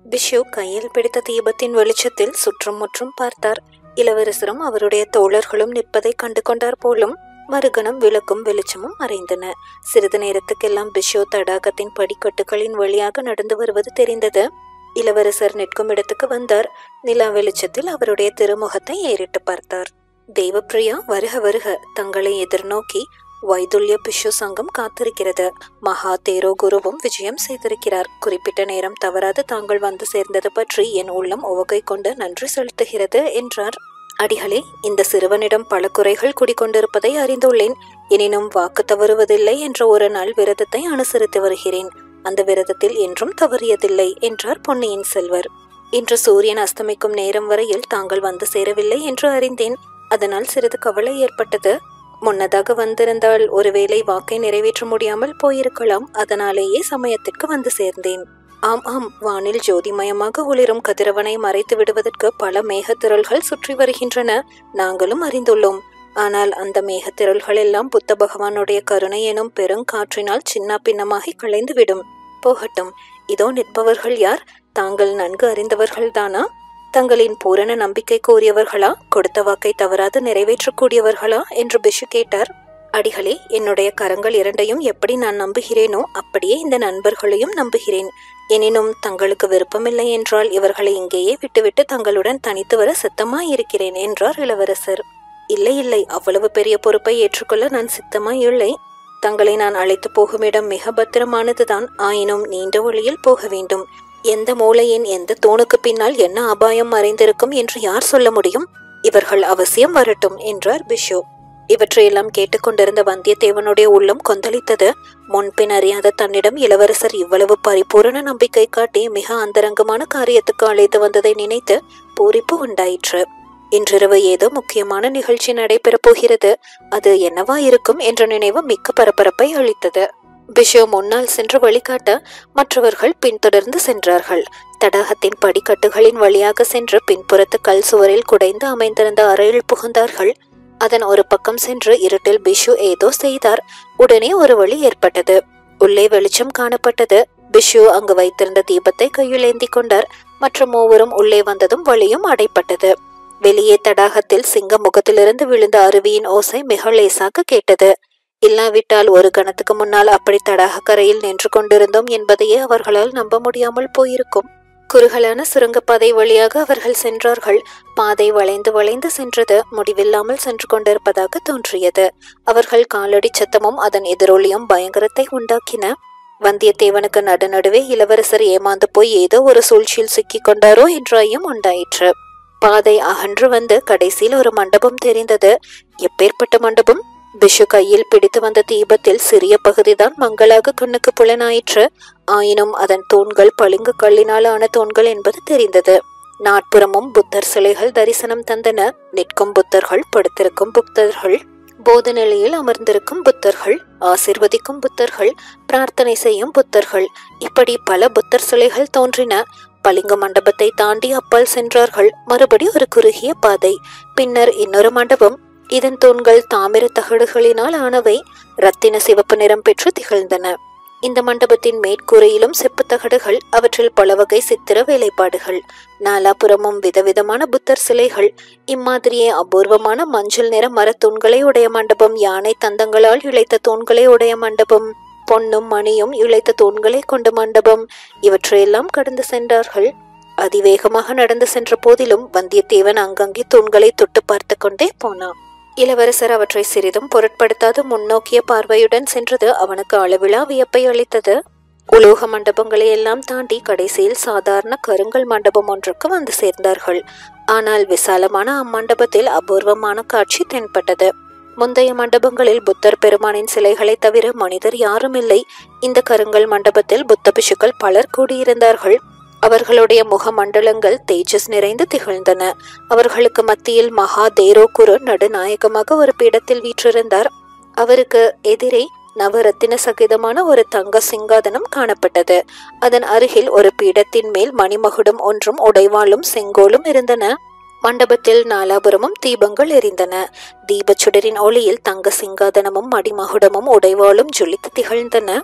பிஷு கையில் பிடித்த தீபத்தின் வெளிச்சத்தில் சுற்றும் முற்றும் பார்த்தார் இளவரசரும் அவருடைய தோழர்களும் நிற்பதை கண்டு கொண்டார் போலும் மறுகணம் விளக்கும் வெளிச்சமும் மறைந்தன சிறிது நேரத்துக்கெல்லாம் பிஷு தடாகத்தின் படிக்கட்டுகளின் வழியாக நடந்து வருவது தெரிந்தது இளவரசர் நிற்கும் இடத்துக்கு வந்தார் நிலா வெளிச்சத்தில் அவருடைய திருமுகத்தை ஏறிட்டு பார்த்தார் தேவப்பிரியா வருக வருக தங்களை எதிர்நோக்கி வைதுல்ய பிஷு சங்கம் காத்திருக்கிறது மகா தேரோ குருவும் விஜயம் செய்திருக்கிறார் குறிப்பிட்ட நேரம் தவறாது தாங்கள் வந்து சேர்ந்தது பற்றி என் உள்ளம் உவகை கொண்டு நன்றி செலுத்துகிறது என்றார் அடிகளே இந்த சிறுவனிடம் பல குறைகள் குடிக்கொண்டிருப்பதை அறிந்துள்ளேன் எனினும் வாக்கு தவறுவதில்லை என்ற ஒரு நாள் விரதத்தை அனுசரித்து வருகிறேன் அந்த விரதத்தில் என்றும் தவறியதில்லை என்றார் பொன்னியின் செல்வர் இன்று சூரியன் அஸ்தமிக்கும் நேரம் வரையில் தாங்கள் வந்து சேரவில்லை என்று அறிந்தேன் அதனால் சிறிது கவலை ஏற்பட்டது முன்னதாக வந்திருந்தால் ஒருவேளை வாக்கை நிறைவேற்ற முடியாமல் போயிருக்கலாம் அதனாலேயே சமயத்திற்கு வந்து சேர்ந்தேன் ஆம் ஆம் வானில் ஜோதிமயமாக ஒளிரும் கதிரவனை மறைத்து விடுவதற்கு பல மேகத்திரள்கள் சுற்றி வருகின்றன நாங்களும் அறிந்துள்ளோம் ஆனால் அந்த மேகத்திரள்கள் எல்லாம் புத்த பகவானுடைய கருணை எனும் பெருங்காற்றினால் சின்ன பின்னமாகி களைந்து விடும் போகட்டும் இதோ நிற்பவர்கள் யார் தாங்கள் நன்கு அறிந்தவர்கள்தானா தங்களின் பூரண நம்பிக்கை கோரியவர்களா கொடுத்த வாக்கை தவறாது நிறைவேற்றக்கூடியவர்களா என்று பிஷு கேட்டார் அடிகளே என்னுடைய கரங்கள் இரண்டையும் எப்படி நான் நம்புகிறேனோ அப்படியே இந்த நண்பர்களையும் நம்புகிறேன் எனினும் தங்களுக்கு விருப்பமில்லை என்றால் இவர்களை இங்கேயே விட்டுவிட்டு தங்களுடன் தனித்து வர சித்தமாய் இருக்கிறேன் என்றார் இளவரசர் இல்லை இல்லை அவ்வளவு பெரிய பொறுப்பை ஏற்றுக்கொள்ள நான் சித்தமாய் இல்லை தங்களை நான் அழைத்து போகும் இடம் மிக பத்திரமானதுதான் ஆயினும் நீண்ட வழியில் போக வேண்டும் எந்த மூலையின் எந்த தூணுக்கு பின்னால் என்ன அபாயம் மறைந்திருக்கும் என்று யார் சொல்ல முடியும் இவர்கள் அவசியம் வரட்டும் என்றார் பிஷு இவற்றையெல்லாம் கேட்டுக்கொண்டிருந்த வந்தியத்தேவனுடைய உள்ளம் கொந்தளித்தது முன்பின் அறியாத தன்னிடம் இளவரசர் இவ்வளவு பரிபூரண நம்பிக்கை காட்டி மிக அந்தரங்கமான காரியத்துக்கு அழைத்து வந்ததை நினைத்து பூரிப்பு உண்டாயிற்று இன்றிரவு ஏதோ முக்கியமான நிகழ்ச்சி நடைபெறப் போகிறது அது என்னவா இருக்கும் என்ற நினைவு மிக்க பரபரப்பை அளித்தது பிஷு முன்னால் சென்று வழிகாட்ட மற்றவர்கள் பின்தொடர்ந்து சென்றார்கள் தடாகத்தின் படிக்கட்டுகளின் வழியாக சென்று பின்புறத்து கல் சுவரில் குடைந்து அமைந்திருந்த அறையில் புகுந்தார்கள் அதன் ஒரு பக்கம் சென்று இருட்டில் பிஷு ஏதோ செய்தார் உடனே ஒரு வழி ஏற்பட்டது உள்ளே வெளிச்சம் காணப்பட்டது பிஷு அங்கு வைத்திருந்த தீபத்தை கையில் ஏந்தி கொண்டார் மற்ற மூவரும் உள்ளே வந்ததும் வழியும் அடைப்பட்டது வெளியே தடாகத்தில் சிங்க முகத்திலிருந்து விழுந்த அருவியின் ஓசை மிக லேசாக கேட்டது இல்லாவிட்டால் ஒரு கணத்துக்கு முன்னால் அப்படி தடாக கரையில் நின்று கொண்டிருந்தோம் என்பதையே அவர்களால் நம்ப முடியாமல் போயிருக்கும் குறுகலான சுரங்கப்பாதை வழியாக அவர்கள் சென்றார்கள் பாதை வளைந்து வளைந்து சென்றது முடிவில்லாமல் சென்று கொண்டிருப்பதாக தோன்றியது அவர்கள் காலடி சத்தமும் அதன் எதிரொலியும் பயங்கரத்தை உண்டாக்கின வந்தியத்தேவனுக்கு நடுநடுவே இளவரசர் ஏமாந்து போய் ஏதோ ஒரு சூழ்ச்சியில் சிக்கிக் கொண்டாரோ என்ற ஐயம் உண்டாயிற்று பாதை அகன்று வந்து கடைசியில் ஒரு மண்டபம் தெரிந்தது எப்பேற்பட்ட மண்டபம் பிஷு கையில் பிடித்து வந்த தீபத்தில் சிறிய பகுதிதான் மங்களாக கண்ணுக்கு புலனாயிற்று ஆயினும் அதன் தூண்கள் பளிங்கு கல்லினால் ஆன தூண்கள் என்பது தெரிந்தது நாட்புறமும் புத்தர் சிலைகள் தரிசனம் தந்தன நிற்கும் புத்தர்கள் படுத்திருக்கும் புத்தர்கள் போத நிலையில் அமர்ந்திருக்கும் புத்தர்கள் ஆசிர்வதிக்கும் புத்தர்கள் பிரார்த்தனை செய்யும் புத்தர்கள் இப்படி பல புத்தர் சிலைகள் தோன்றின பளிங்கு மண்டபத்தை தாண்டி அப்பால் சென்றார்கள் மறுபடி ஒரு குறுகிய பாதை பின்னர் இன்னொரு மண்டபம் இதன் தூண்கள் தாமிர தகடுகளினால் ஆனவை ரத்தின சிவப்பு நிறம் பெற்று திகழ்ந்தன இந்த மண்டபத்தின் மேற்கூரையிலும் செப்பு தகடுகள் அவற்றில் பல வகை சித்திர வேலைப்பாடுகள் நாலாபுறமும் விதவிதமான புத்தர் சிலைகள் இம்மாதிரியே அபூர்வமான மஞ்சள் நிற மரத்தூண்களை உடைய மண்டபம் யானை தந்தங்களால் இழைத்த தூண்களை உடைய மண்டபம் பொன்னும் மணியும் இழைத்த தூண்களை கொண்ட மண்டபம் இவற்றையெல்லாம் கடந்து சென்றார்கள் அதிவேகமாக நடந்து சென்ற போதிலும் வந்தியத்தேவன் அங்கங்கே தூண்களை தொட்டு பார்த்து கொண்டே போனான் இளவரசர் அவற்றை சிறிதும் பொருட்படுத்தாது முன்னோக்கிய பார்வையுடன் சென்றது அவனுக்கு அளவிலா வியப்பை அளித்தது உலோக மண்டபங்களை எல்லாம் தாண்டி கடைசியில் சாதாரண கருங்கல் மண்டபம் ஒன்றுக்கு வந்து சேர்ந்தார்கள் ஆனால் விசாலமான அம்மண்டபத்தில் அபூர்வமான காட்சி தென்பட்டது முந்தைய மண்டபங்களில் புத்தர் பெருமானின் சிலைகளை தவிர மனிதர் யாரும் இல்லை இந்த கருங்கல் மண்டபத்தில் புத்த பிஷுக்கள் பலர் கூடியிருந்தார்கள் அவர்களுடைய முகமண்டலங்கள் தேஜஸ் நிறைந்து திகழ்ந்தன அவர்களுக்கு மத்தியில் மகா தேரோகுரு நடுநாயகமாக ஒரு பீடத்தில் வீற்றிருந்தார் அவருக்கு எதிரே நவரத்தின சகிதமான ஒரு தங்க சிங்காதனம் காணப்பட்டது அதன் அருகில் ஒரு பீடத்தின் மேல் மணிமகுடம் ஒன்றும் உடைவாளும் செங்கோலும் இருந்தன மண்டபத்தில் நாலாபுரமும் தீபங்கள் எரிந்தன தீபச்சுடரின் ஒளியில் தங்க சிங்காதனமும் மடிமகுடமும் உடைவாளும் ஜொலித்து திகழ்ந்தன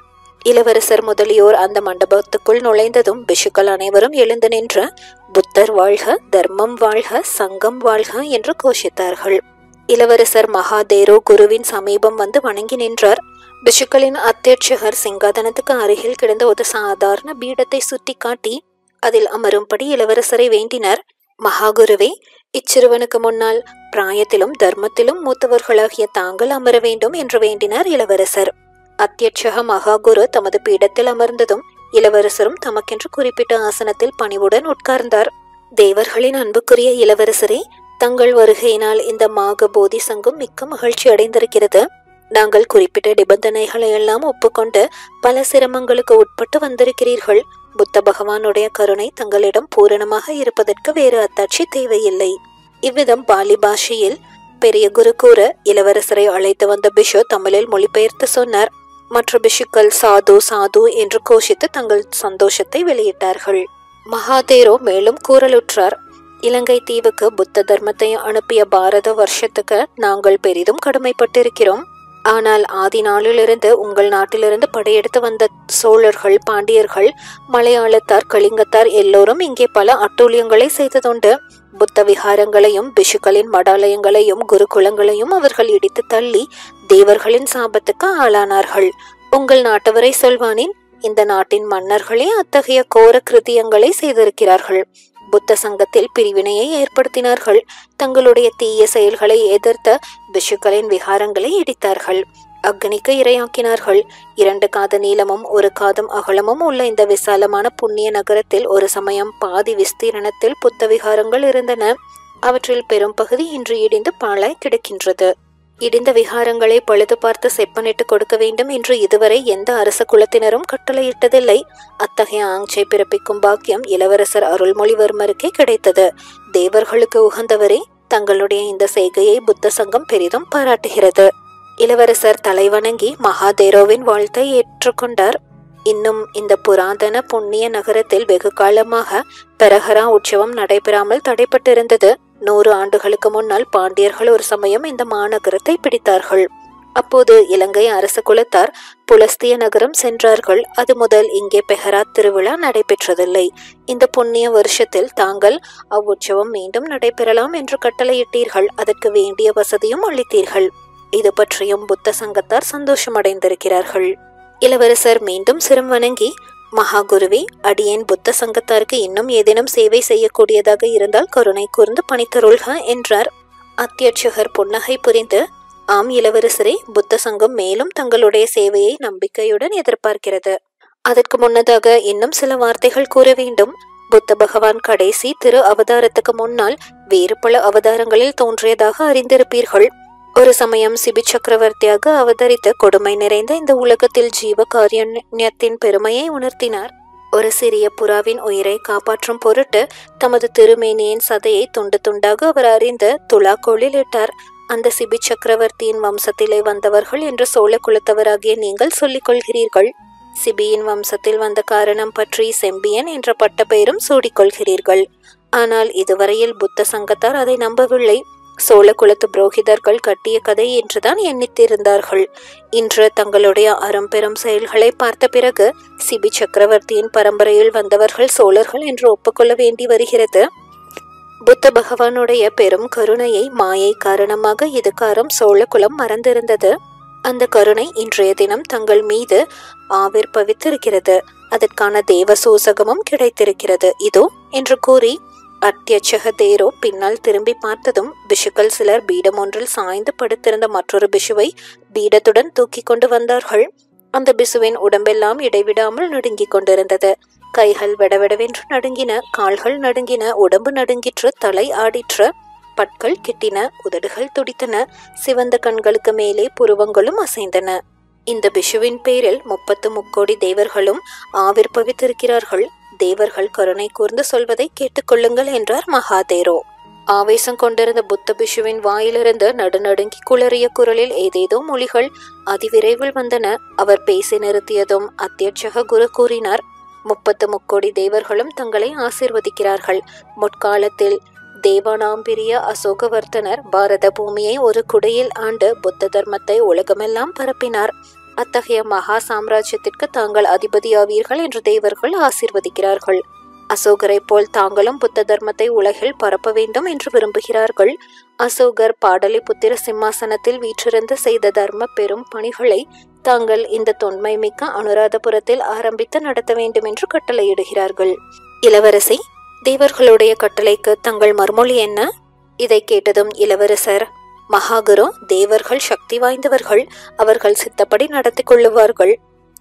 இளவரசர் முதலியோர் அந்த மண்டபத்துக்குள் நுழைந்ததும் பிஷுக்கள் அனைவரும் எழுந்து நின்று புத்தர் வாழ்க தர்மம் வாழ்க சங்கம் வாழ்க என்று கோஷித்தார்கள் இளவரசர் மகாதேரோ குருவின் சமீபம் வந்து வணங்கி நின்றார் பிஷுக்களின் அத்தியட்சகர் சிங்காதனத்துக்கு அருகில் கிடந்த ஒரு சாதாரண பீடத்தை சுட்டி காட்டி அதில் அமரும்படி இளவரசரை வேண்டினார் மகாகுருவே இச்சிறுவனுக்கு முன்னால் பிராயத்திலும் தர்மத்திலும் மூத்தவர்களாகிய தாங்கள் அமர வேண்டும் என்று வேண்டினார் இளவரசர் அத்தியட்சக மகாகுரு தமது பீடத்தில் அமர்ந்ததும் இளவரசரும் தமக்கென்று குறிப்பிட்ட ஆசனத்தில் பணிவுடன் உட்கார்ந்தார் தேவர்களின் அன்புக்குரிய இளவரசரே தங்கள் வருகையினால் இந்த மாக போதி சங்கம் மிக்க மகிழ்ச்சி அடைந்திருக்கிறது நாங்கள் குறிப்பிட்ட நிபந்தனைகளை எல்லாம் ஒப்புக்கொண்டு பல சிரமங்களுக்கு உட்பட்டு வந்திருக்கிறீர்கள் புத்த பகவானுடைய கருணை தங்களிடம் பூரணமாக இருப்பதற்கு வேறு அத்தாட்சி தேவையில்லை இவ்விதம் பாலி பாஷையில் பெரிய குரு கூற இளவரசரை அழைத்து வந்த பிஷு தமிழில் மொழிபெயர்த்து சொன்னார் மற்ற பிஷுக்கள் சாது சாது என்று கோஷித்து தங்கள் சந்தோஷத்தை வெளியிட்டார்கள் மகாதேரோ மேலும் கூறலுற்றார் இலங்கை தீவுக்கு புத்த தர்மத்தை அனுப்பிய பாரத வருஷத்துக்கு நாங்கள் பெரிதும் கடமைப்பட்டிருக்கிறோம் ஆனால் ஆதி நாளிலிருந்து உங்கள் நாட்டிலிருந்து படையெடுத்து வந்த சோழர்கள் பாண்டியர்கள் மலையாளத்தார் கலிங்கத்தார் எல்லோரும் இங்கே பல அட்டூழியங்களை செய்ததுண்டு புத்த விகாரங்களையும் பிஷுக்களின் மடாலயங்களையும் குருகுலங்களையும் அவர்கள் இடித்து தள்ளி தேவர்களின் சாபத்துக்கு ஆளானார்கள் உங்கள் நாட்டவரை சொல்வானின் இந்த நாட்டின் மன்னர்களே அத்தகைய கோர கிருத்தியங்களை செய்திருக்கிறார்கள் புத்த சங்கத்தில் பிரிவினையை ஏற்படுத்தினார்கள் தங்களுடைய தீய செயல்களை எதிர்த்த பிஷுக்களின் விகாரங்களை இடித்தார்கள் அக்னிக்கு இரையாக்கினார்கள் இரண்டு காத நீளமும் ஒரு காதம் அகலமும் உள்ள இந்த விசாலமான புண்ணிய நகரத்தில் ஒரு சமயம் பாதி விஸ்தீரணத்தில் புத்த விகாரங்கள் இருந்தன அவற்றில் பெரும் பகுதி இன்று இடிந்து பாழாய் கிடக்கின்றது இடிந்த விகாரங்களை பழுது பார்த்து செப்பனிட்டு கொடுக்க வேண்டும் என்று இதுவரை எந்த அரச குலத்தினரும் கட்டளையிட்டதில்லை அத்தகைய ஆங்சை பிறப்பிக்கும் பாக்கியம் இளவரசர் அருள்மொழிவர்மருக்கே கிடைத்தது தேவர்களுக்கு உகந்தவரே தங்களுடைய இந்த செய்கையை புத்த சங்கம் பெரிதும் பாராட்டுகிறது இளவரசர் தலைவணங்கி மகாதேரோவின் வாழ்த்தை ஏற்றுக்கொண்டார் இன்னும் இந்த புராதன புண்ணிய நகரத்தில் வெகு காலமாக பெரஹரா உற்சவம் நடைபெறாமல் தடைப்பட்டிருந்தது நூறு ஆண்டுகளுக்கு முன்னால் பாண்டியர்கள் ஒரு சமயம் இந்த மாநகரத்தை பிடித்தார்கள் அப்போது இலங்கை அரச குலத்தார் புலஸ்திய நகரம் சென்றார்கள் அது முதல் இங்கே பெஹராத் திருவிழா நடைபெற்றதில்லை இந்த புண்ணிய வருஷத்தில் தாங்கள் அவ்வுற்சவம் மீண்டும் நடைபெறலாம் என்று கட்டளையிட்டீர்கள் அதற்கு வேண்டிய வசதியும் அளித்தீர்கள் இது பற்றியும் புத்த சங்கத்தார் சந்தோஷமடைந்திருக்கிறார்கள் இளவரசர் மீண்டும் சிரம் வணங்கி மகாகுருவே அடியேன் புத்த சங்கத்தாருக்கு இன்னும் ஏதேனும் சேவை செய்யக்கூடியதாக இருந்தால் கருணை கூர்ந்து பணித்தருள்க என்றார் அத்தியட்சகர் புன்னகை புரிந்து ஆம் இளவரசரே புத்த சங்கம் மேலும் தங்களுடைய சேவையை நம்பிக்கையுடன் எதிர்பார்க்கிறது அதற்கு முன்னதாக இன்னும் சில வார்த்தைகள் கூற வேண்டும் புத்த பகவான் கடைசி திரு அவதாரத்துக்கு முன்னால் வேறு பல அவதாரங்களில் தோன்றியதாக அறிந்திருப்பீர்கள் ஒரு சமயம் சிபி சக்கரவர்த்தியாக அவதரித்த கொடுமை நிறைந்த இந்த உலகத்தில் ஜீவ காரியத்தின் பெருமையை உணர்த்தினார் ஒரு சிறிய புறாவின் உயிரை காப்பாற்றும் பொருட்டு தமது திருமேனியின் சதையை துண்டு துண்டாக அவர் அறிந்து துலாக்கோளில் இட்டார் அந்த சிபி சக்கரவர்த்தியின் வம்சத்திலே வந்தவர்கள் என்று சோழ குலத்தவராகிய நீங்கள் சொல்லிக் கொள்கிறீர்கள் சிபியின் வம்சத்தில் வந்த காரணம் பற்றி செம்பியன் என்ற பட்ட பெயரும் சூடிக்கொள்கிறீர்கள் ஆனால் இதுவரையில் புத்த சங்கத்தார் அதை நம்பவில்லை சோழ குலத்து புரோகிதர்கள் கட்டிய கதை என்றுதான் எண்ணித்திருந்தார்கள் இன்று தங்களுடைய அறம்பெரும் செயல்களை பார்த்த பிறகு சிபி சக்கரவர்த்தியின் பரம்பரையில் வந்தவர்கள் சோழர்கள் என்று ஒப்புக்கொள்ள வேண்டி வருகிறது புத்த பகவானுடைய பெரும் கருணையை மாயை காரணமாக இதுகாரம் சோழ குலம் மறந்திருந்தது அந்த கருணை இன்றைய தினம் தங்கள் மீது ஆவிர்பவித்திருக்கிறது அதற்கான தேவ சூசகமும் கிடைத்திருக்கிறது இதோ என்று கூறி அத்தியட்சக தேரோ பின்னால் திரும்பி பார்த்ததும் பிஷுக்கள் சிலர் பீடம் ஒன்றில் சாய்ந்து படுத்திருந்த மற்றொரு பிஷுவை பீடத்துடன் தூக்கி கொண்டு வந்தார்கள் அந்த பிசுவின் உடம்பெல்லாம் இடைவிடாமல் நடுங்கிக் கொண்டிருந்தது கைகள் விடவிடவென்று நடுங்கின கால்கள் நடுங்கின உடம்பு நடுங்கிற்று தலை ஆடிற்று பற்கள் கிட்டின உதடுகள் துடித்தன சிவந்த கண்களுக்கு மேலே புருவங்களும் அசைந்தன இந்த பிஷுவின் பேரில் முப்பத்து முக்கோடி தேவர்களும் ஆவிர்பவித்திருக்கிறார்கள் தேவர்கள் கருணை கூர்ந்து சொல்வதை கேட்டுக்கொள்ளுங்கள் என்றார் மகாதேரோ ஆவேசம் கொண்டிருந்த புத்த பிஷுவின் வாயிலிருந்து நடுநடுங்கி குளறிய குரலில் ஏதேதோ மொழிகள் அதிவிரைவில் வந்தன அவர் பேசி நிறுத்தியதும் அத்தியட்சக குரு கூறினார் முப்பத்து முக்கோடி தேவர்களும் தங்களை ஆசிர்வதிக்கிறார்கள் முற்காலத்தில் தேவானாம்பிரிய அசோகவர்த்தனர் பாரத பூமியை ஒரு குடையில் ஆண்டு புத்த தர்மத்தை உலகமெல்லாம் பரப்பினார் அத்தகைய மகா சாம்ராஜ்யத்திற்கு தாங்கள் அதிபதியாவீர்கள் என்று தேவர்கள் ஆசீர்வதிக்கிறார்கள் அசோகரை போல் தாங்களும் புத்த தர்மத்தை உலகில் பரப்ப வேண்டும் என்று விரும்புகிறார்கள் அசோகர் பாடலிபுத்திர சிம்மாசனத்தில் வீற்றிருந்து செய்த தர்ம பெரும் பணிகளை தாங்கள் இந்த தொன்மை மிக்க அனுராதபுரத்தில் ஆரம்பித்து நடத்த வேண்டும் என்று கட்டளையிடுகிறார்கள் இளவரசி தேவர்களுடைய கட்டளைக்கு தங்கள் மறுமொழி என்ன இதை கேட்டதும் இளவரசர் மகாகுரு தேவர்கள் சக்தி வாய்ந்தவர்கள் அவர்கள் சித்தப்படி நடத்தி கொள்ளுவார்கள்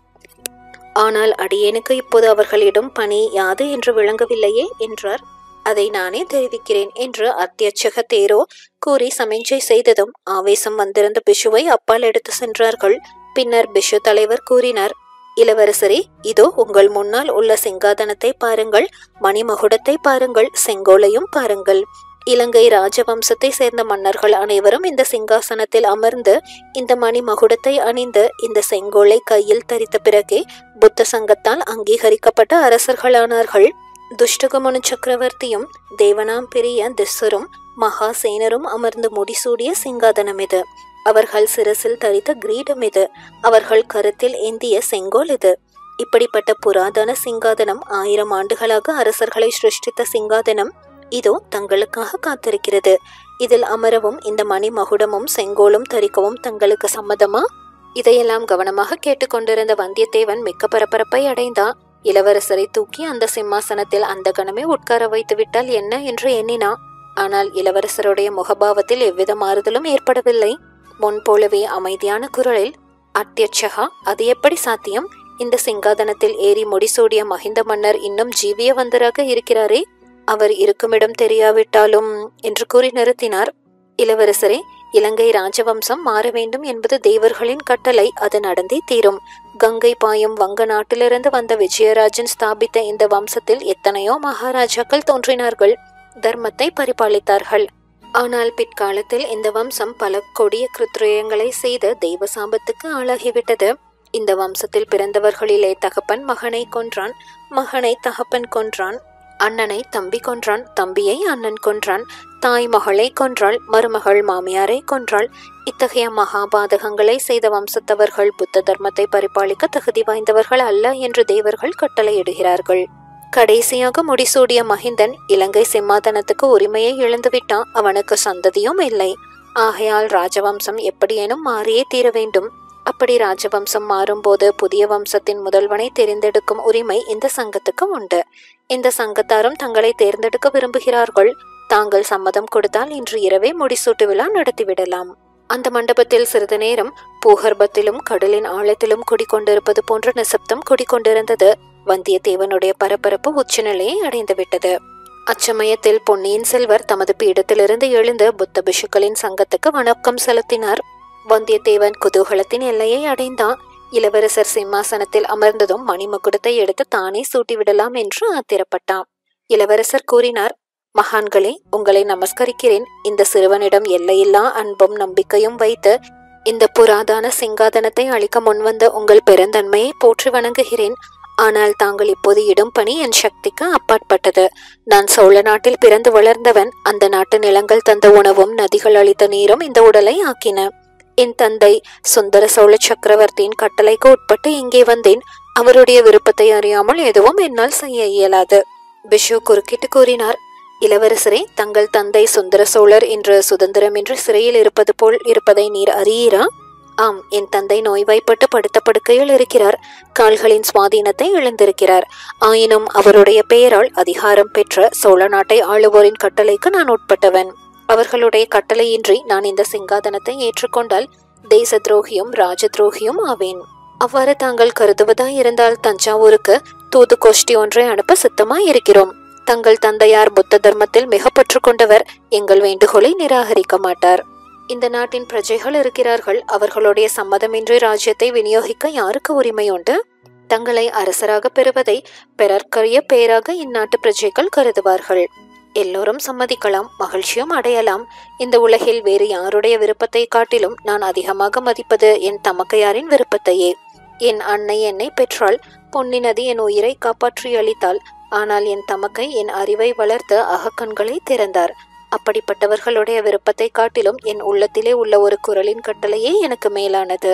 ஆனால் அடியேனுக்கு இப்போது அவர்களிடம் பணி யாது என்று விளங்கவில்லையே என்றார் அதை நானே தெரிவிக்கிறேன் என்று அத்தியட்சக தேரோ கூறி சமிஞ்சை செய்ததும் ஆவேசம் வந்திருந்த பிஷுவை அப்பால் எடுத்து சென்றார்கள் பின்னர் பிஷு தலைவர் கூறினார் இளவரசரே இதோ உங்கள் முன்னால் உள்ள சிங்காதனத்தை பாருங்கள் மணிமகுடத்தை பாருங்கள் செங்கோலையும் பாருங்கள் இலங்கை ராஜவம்சத்தை சேர்ந்த மன்னர்கள் அனைவரும் இந்த சிங்காசனத்தில் அமர்ந்து இந்த மணிமகுடத்தை அணிந்து இந்த செங்கோலை கையில் தரித்த பிறகே புத்த சங்கத்தால் அங்கீகரிக்கப்பட்ட அரசர்களானார்கள் துஷ்டகமனு சக்கரவர்த்தியும் தேவனாம் பெரிய திஸ்ஸரும் மகாசேனரும் அமர்ந்து முடிசூடிய சிங்காதனம் இது அவர்கள் சிரசில் தரித்த கிரீடம் இது அவர்கள் கருத்தில் ஏந்திய செங்கோல் இது இப்படிப்பட்ட புராதன சிங்காதனம் ஆயிரம் ஆண்டுகளாக அரசர்களை சிருஷ்டித்த சிங்காதனம் இதோ தங்களுக்காக காத்திருக்கிறது இதில் அமரவும் இந்த மணி மகுடமும் செங்கோலும் தரிக்கவும் தங்களுக்கு சம்மதமா இதையெல்லாம் கவனமாக கேட்டுக்கொண்டிருந்த வந்தியத்தேவன் மிக்க பரபரப்பை அடைந்தான் இளவரசரை தூக்கி அந்த சிம்மாசனத்தில் அந்த கணமே உட்கார வைத்து விட்டால் என்ன என்று எண்ணினான் ஆனால் இளவரசருடைய முகபாவத்தில் எவ்வித மாறுதலும் ஏற்படவில்லை முன்போலவே அமைதியான குரலில் அத்தியட்சகா அது எப்படி சாத்தியம் இந்த சிங்காதனத்தில் ஏறி முடிசூடிய மகிந்த மன்னர் இன்னும் ஜீவியவந்தராக இருக்கிறாரே அவர் இருக்குமிடம் தெரியாவிட்டாலும் என்று கூறி நிறுத்தினார் இளவரசரே இலங்கை ராஜவம்சம் மாற வேண்டும் என்பது தேவர்களின் கட்டளை அது நடந்தே தீரும் கங்கை பாயும் வங்க நாட்டிலிருந்து வந்த விஜயராஜன் ஸ்தாபித்த இந்த வம்சத்தில் எத்தனையோ மகாராஜாக்கள் தோன்றினார்கள் தர்மத்தை பரிபாலித்தார்கள் ஆனால் பிற்காலத்தில் இந்த வம்சம் பல கொடிய கிருத்ரயங்களை செய்த தெய்வ சாபத்துக்கு ஆளாகிவிட்டது இந்த வம்சத்தில் பிறந்தவர்களிலே தகப்பன் மகனை கொன்றான் மகனை தகப்பன் கொன்றான் அண்ணனை தம்பி கொன்றான் தம்பியை அண்ணன் கொன்றான் தாய் மகளை கொன்றாள் மருமகள் மாமியாரை கொன்றாள் இத்தகைய மகாபாதகங்களை செய்த வம்சத்தவர்கள் புத்த தர்மத்தை பரிபாலிக்க தகுதி வாய்ந்தவர்கள் அல்ல என்று தேவர்கள் கட்டளையிடுகிறார்கள் கடைசியாக முடிசூடிய மகிந்தன் இலங்கை சிம்மாதனத்துக்கு உரிமையை இழந்துவிட்டான் அவனுக்கு சந்ததியும் இல்லை ஆகையால் ராஜவம்சம் எப்படியேனும் மாறியே தீர வேண்டும் அப்படி ராஜவம்சம் மாறும்போது புதிய வம்சத்தின் முதல்வனை தெரிந்தெடுக்கும் உரிமை இந்த சங்கத்துக்கு உண்டு இந்த சங்கத்தாரும் தங்களை தேர்ந்தெடுக்க விரும்புகிறார்கள் தாங்கள் சம்மதம் கொடுத்தால் இன்று இரவே முடிசூட்டு விழா நடத்திவிடலாம் அந்த மண்டபத்தில் சிறிது நேரம் பூகர்பத்திலும் கடலின் ஆழத்திலும் குடிக்கொண்டிருப்பது போன்ற நிசப்தம் குடிக்கொண்டிருந்தது வந்தியத்தேவனுடைய பரபரப்பு உச்சநிலையை அடைந்துவிட்டது அச்சமயத்தில் பொன்னியின் செல்வர் தமது பீடத்திலிருந்து எழுந்து புத்த பிஷுக்களின் சங்கத்துக்கு வணக்கம் செலுத்தினார் வந்தியத்தேவன் குதூகலத்தின் எல்லையை அடைந்தான் இளவரசர் சிம்மாசனத்தில் அமர்ந்ததும் மணிமகுடத்தை எடுத்து தானே சூட்டிவிடலாம் என்று ஆத்திரப்பட்டான் இளவரசர் கூறினார் மகான்களே உங்களை நமஸ்கரிக்கிறேன் இந்த சிறுவனிடம் எல்லையில்லா அன்பும் நம்பிக்கையும் வைத்து இந்த புராதான சிங்காதனத்தை அளிக்க முன்வந்த உங்கள் பெருந்தன்மையை போற்றி வணங்குகிறேன் ஆனால் தாங்கள் இப்போது இடும் பணி என் சக்திக்கு அப்பாற்பட்டது நான் சோழ நாட்டில் பிறந்து வளர்ந்தவன் அந்த நாட்டு நிலங்கள் தந்த உணவும் நதிகள் அளித்த நீரும் இந்த உடலை ஆக்கின என் தந்தை சுந்தர சோழ சக்கரவர்த்தியின் கட்டளைக்கு உட்பட்டு இங்கே வந்தேன் அவருடைய விருப்பத்தை அறியாமல் எதுவும் என்னால் செய்ய இயலாது பிஷு குறுக்கிட்டு கூறினார் இளவரசரே தங்கள் தந்தை சுந்தர சோழர் இன்று சுதந்திரமின்றி சிறையில் இருப்பது போல் இருப்பதை நீர் அறியீரா ஆம் என் தந்தை நோய்வாய்ப்பட்டு படுத்த படுக்கையில் இருக்கிறார் கால்களின் சுவாதீனத்தை இழந்திருக்கிறார் ஆயினும் அவருடைய பெயரால் அதிகாரம் பெற்ற சோழ நாட்டை ஆளுவோரின் கட்டளைக்கு நான் உட்பட்டவன் அவர்களுடைய கட்டளையின்றி நான் இந்த சிங்காதனத்தை ஏற்றுக்கொண்டால் தேச துரோகியும் ராஜ துரோகியும் ஆவேன் அவ்வாறு தாங்கள் கருதுவதாய் இருந்தால் தஞ்சாவூருக்கு தூது கோஷ்டி ஒன்றை அனுப்ப சித்தமாய் இருக்கிறோம் தங்கள் தந்தையார் புத்த தர்மத்தில் மிக பற்று கொண்டவர் எங்கள் வேண்டுகோளை நிராகரிக்க மாட்டார் இந்த நாட்டின் பிரஜைகள் இருக்கிறார்கள் அவர்களுடைய சம்மதமின்றி ராஜ்யத்தை விநியோகிக்க யாருக்கு உரிமை உண்டு தங்களை அரசராக பெறுவதை பிறர்க்கரிய பேராக இந்நாட்டு பிரஜைகள் கருதுவார்கள் எல்லோரும் சம்மதிக்கலாம் மகிழ்ச்சியும் அடையலாம் இந்த உலகில் வேறு யாருடைய விருப்பத்தை காட்டிலும் நான் அதிகமாக மதிப்பது என் தமக்கையாரின் விருப்பத்தையே என் அன்னை என்னை பெற்றால் பொன்னி நதி என் உயிரை காப்பாற்றி அளித்தாள் ஆனால் என் தமக்கை என் அறிவை வளர்த்து அகக்கண்களை திறந்தார் அப்படிப்பட்டவர்களுடைய விருப்பத்தை காட்டிலும் என் உள்ளத்திலே உள்ள ஒரு குரலின் கட்டளையே எனக்கு மேலானது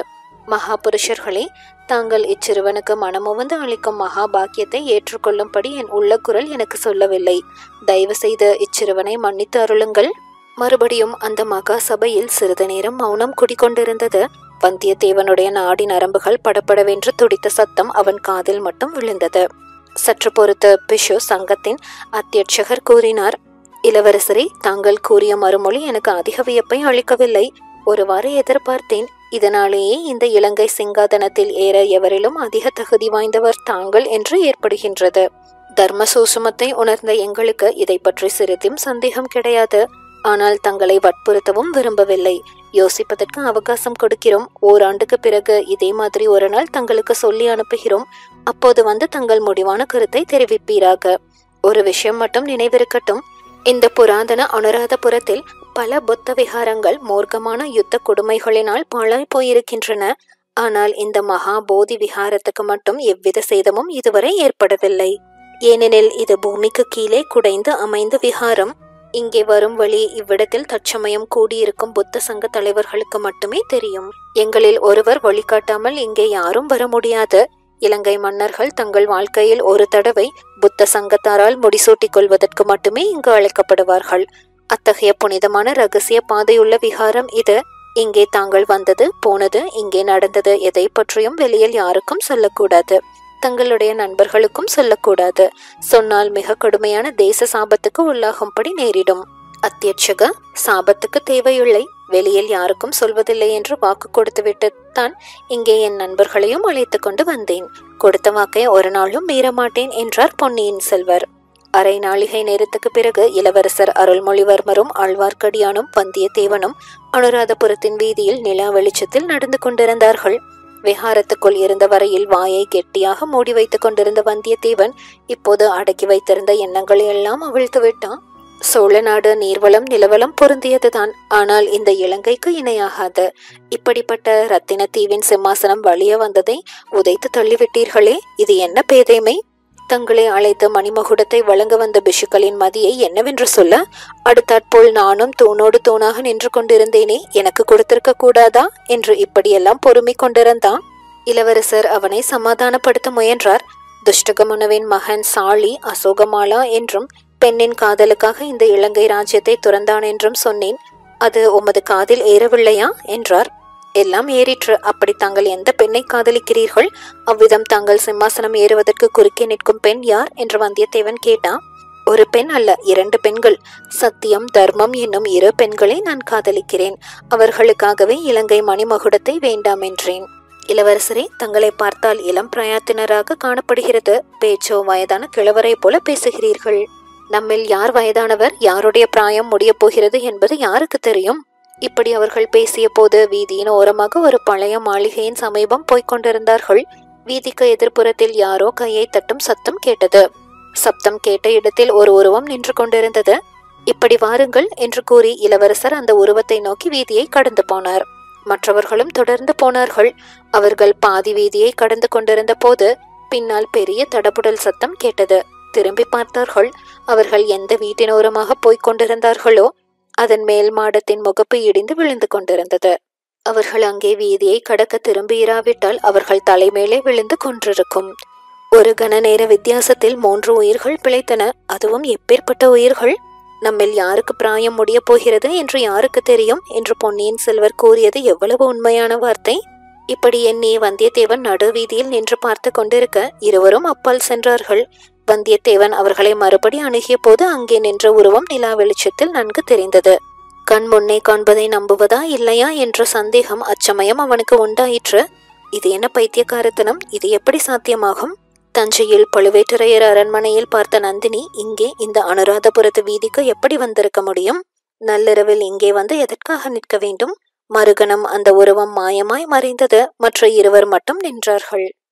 மகாபுருஷர்களே தாங்கள் இச்சிறுவனுக்கு மனமுவந்து அளிக்கும் மகா பாக்கியத்தை ஏற்றுக்கொள்ளும்படி என் உள்ள குரல் எனக்கு சொல்லவில்லை தயவு செய்து இச்சிறுவனை மன்னித்து அருளுங்கள் மறுபடியும் அந்த மகா சபையில் சிறிது நேரம் மௌனம் குடிக்கொண்டிருந்தது வந்தியத்தேவனுடைய நாடி நரம்புகள் படபடவென்று துடித்த சத்தம் அவன் காதில் மட்டும் விழுந்தது சற்று பொறுத்து பிஷு சங்கத்தின் அத்தியட்சகர் கூறினார் இளவரசரே தாங்கள் கூறிய மறுமொழி எனக்கு அதிக வியப்பை அளிக்கவில்லை ஒருவாறு எதிர்பார்த்தேன் இதனாலேயே இந்த இலங்கை சிங்காதனத்தில் ஏற எவரிலும் அதிக தகுதி வாய்ந்தவர் தாங்கள் என்று ஏற்படுகின்றது தர்ம சூசுமத்தை உணர்ந்த எங்களுக்கு இதை பற்றி சிறிதும் சந்தேகம் கிடையாது ஆனால் தங்களை வற்புறுத்தவும் விரும்பவில்லை யோசிப்பதற்கு அவகாசம் கொடுக்கிறோம் ஓராண்டுக்கு பிறகு இதே மாதிரி ஒரு நாள் தங்களுக்கு சொல்லி அனுப்புகிறோம் அப்போது வந்து தங்கள் முடிவான கருத்தை தெரிவிப்பீராக ஒரு விஷயம் மட்டும் நினைவிருக்கட்டும் இந்த புராதன அனுராதபுரத்தில் பல புத்த விகாரங்கள் மூர்க்கமான யுத்த கொடுமைகளினால் பாழாய் போயிருக்கின்றன ஆனால் இந்த மகா போதி விகாரத்துக்கு மட்டும் எவ்வித சேதமும் இதுவரை ஏற்படவில்லை ஏனெனில் இது பூமிக்கு கீழே குடைந்து அமைந்த விகாரம் இங்கே வரும் வழி இவ்விடத்தில் தற்சமயம் கூடியிருக்கும் புத்த சங்க தலைவர்களுக்கு மட்டுமே தெரியும் எங்களில் ஒருவர் வழிகாட்டாமல் இங்கே யாரும் வர முடியாது இலங்கை மன்னர்கள் தங்கள் வாழ்க்கையில் ஒரு தடவை புத்த சங்கத்தாரால் முடிசூட்டிக் கொள்வதற்கு மட்டுமே இங்கு அழைக்கப்படுவார்கள் அத்தகைய புனிதமான ரகசிய பாதையுள்ள விகாரம் இது இங்கே தாங்கள் வந்தது போனது இங்கே நடந்தது எதை பற்றியும் வெளியில் யாருக்கும் சொல்லக்கூடாது தங்களுடைய நண்பர்களுக்கும் சொல்லக்கூடாது சொன்னால் மிக கடுமையான தேச சாபத்துக்கு உள்ளாகும்படி நேரிடும் அத்தியட்சக சாபத்துக்கு தேவையில்லை வெளியில் யாருக்கும் சொல்வதில்லை என்று வாக்கு கொடுத்துவிட்டு தான் இங்கே என் நண்பர்களையும் அழைத்து கொண்டு வந்தேன் கொடுத்த வாக்கை ஒரு நாளும் மீறமாட்டேன் என்றார் பொன்னியின் செல்வர் அரை நாளிகை நேரத்துக்கு பிறகு இளவரசர் அருள்மொழிவர்மரும் ஆழ்வார்க்கடியானும் வந்தியத்தேவனும் அனுராதபுரத்தின் வீதியில் நிலா வெளிச்சத்தில் நடந்து கொண்டிருந்தார்கள் விஹாரத்துக்குள் இருந்த வரையில் வாயை கெட்டியாக மூடி வைத்துக் கொண்டிருந்த வந்தியத்தேவன் இப்போது அடக்கி வைத்திருந்த எண்ணங்களை எல்லாம் அவிழ்த்து விட்டான் சோழ நாடு நீர்வளம் நிலவளம் பொருந்தியதுதான் ஆனால் இந்த இலங்கைக்கு இணையாகாது இப்படிப்பட்ட ரத்தினத்தீவின் சிம்மாசனம் வழிய வந்ததை உதைத்து தள்ளிவிட்டீர்களே இது என்ன பேதைமை தங்களை அழைத்து மணிமகுடத்தை வழங்க வந்த பிஷுக்களின் மதியை என்னவென்று சொல்ல அடுத்தாற்போல் நானும் தூணோடு தூணாக நின்று கொண்டிருந்தேனே எனக்கு கொடுத்திருக்க கூடாதா என்று இப்படியெல்லாம் பொறுமை கொண்டிருந்தான் இளவரசர் அவனை சமாதானப்படுத்த முயன்றார் துஷ்டகமுனவின் மகன் சாளி அசோகமாலா என்றும் பெண்ணின் காதலுக்காக இந்த இலங்கை ராஜ்யத்தை துறந்தான் என்றும் சொன்னேன் அது உமது காதில் ஏறவில்லையா என்றார் எல்லாம் ஏறிற்று அப்படி தாங்கள் எந்த பெண்ணை காதலிக்கிறீர்கள் அவ்விதம் தாங்கள் சிம்மாசனம் ஏறுவதற்கு குறுக்கே நிற்கும் பெண் யார் என்று வந்தியத்தேவன் கேட்டான் ஒரு பெண் அல்ல இரண்டு பெண்கள் சத்தியம் தர்மம் என்னும் இரு பெண்களை நான் காதலிக்கிறேன் அவர்களுக்காகவே இலங்கை மணிமகுடத்தை வேண்டாம் என்றேன் இளவரசரே தங்களை பார்த்தால் இளம் பிராயத்தினராக காணப்படுகிறது பேச்சோ வயதான கிழவரை போல பேசுகிறீர்கள் நம்மில் யார் வயதானவர் யாருடைய பிராயம் முடியப் போகிறது என்பது யாருக்கு தெரியும் இப்படி அவர்கள் பேசிய போது வீதியின் ஓரமாக ஒரு பழைய மாளிகையின் சமீபம் போய்க் கொண்டிருந்தார்கள் வீதிக்கு எதிர்ப்புறத்தில் யாரோ கையை தட்டும் சத்தம் கேட்டது சப்தம் கேட்ட இடத்தில் ஒரு உருவம் நின்று கொண்டிருந்தது இப்படி வாருங்கள் என்று கூறி இளவரசர் அந்த உருவத்தை நோக்கி வீதியை கடந்து போனார் மற்றவர்களும் தொடர்ந்து போனார்கள் அவர்கள் பாதி வீதியை கடந்து கொண்டிருந்த போது பின்னால் பெரிய தடபுடல் சத்தம் கேட்டது திரும்பி பார்த்தார்கள் அவர்கள் எந்த வீட்டின் ஓரமாக போய்க் கொண்டிருந்தார்களோ அதன் மேல் மாடத்தின் முகப்பு இடிந்து விழுந்து கொண்டிருந்தது அவர்கள் அங்கே வீதியை கடக்க திரும்பியிராவிட்டால் அவர்கள் தலைமேலே விழுந்து கொண்டிருக்கும் ஒரு கன நேர வித்தியாசத்தில் மூன்று உயிர்கள் பிழைத்தன அதுவும் எப்பேற்பட்ட உயிர்கள் நம்மில் யாருக்கு பிராயம் முடியப் போகிறது என்று யாருக்கு தெரியும் என்று பொன்னியின் செல்வர் கூறியது எவ்வளவு உண்மையான வார்த்தை இப்படி எண்ணி வந்தியத்தேவன் நடுவீதியில் நின்று பார்த்து கொண்டிருக்க இருவரும் அப்பால் சென்றார்கள் வந்தியத்தேவன் அவர்களை மறுபடி அணுகிய போது அங்கே நின்ற உருவம் நிலா வெளிச்சத்தில் நன்கு தெரிந்தது கண் முன்னே காண்பதை நம்புவதா இல்லையா என்ற சந்தேகம் அச்சமயம் அவனுக்கு உண்டாயிற்று இது என்ன பைத்தியக்காரத்தனம் இது எப்படி சாத்தியமாகும் தஞ்சையில் பழுவேட்டரையர் அரண்மனையில் பார்த்த நந்தினி இங்கே இந்த அனுராதபுரத்து வீதிக்கு எப்படி வந்திருக்க முடியும் நள்ளிரவில் இங்கே வந்து எதற்காக நிற்க வேண்டும் மறுகணம் அந்த உருவம் மாயமாய் மறைந்தது மற்ற இருவர் மட்டும் நின்றார்கள்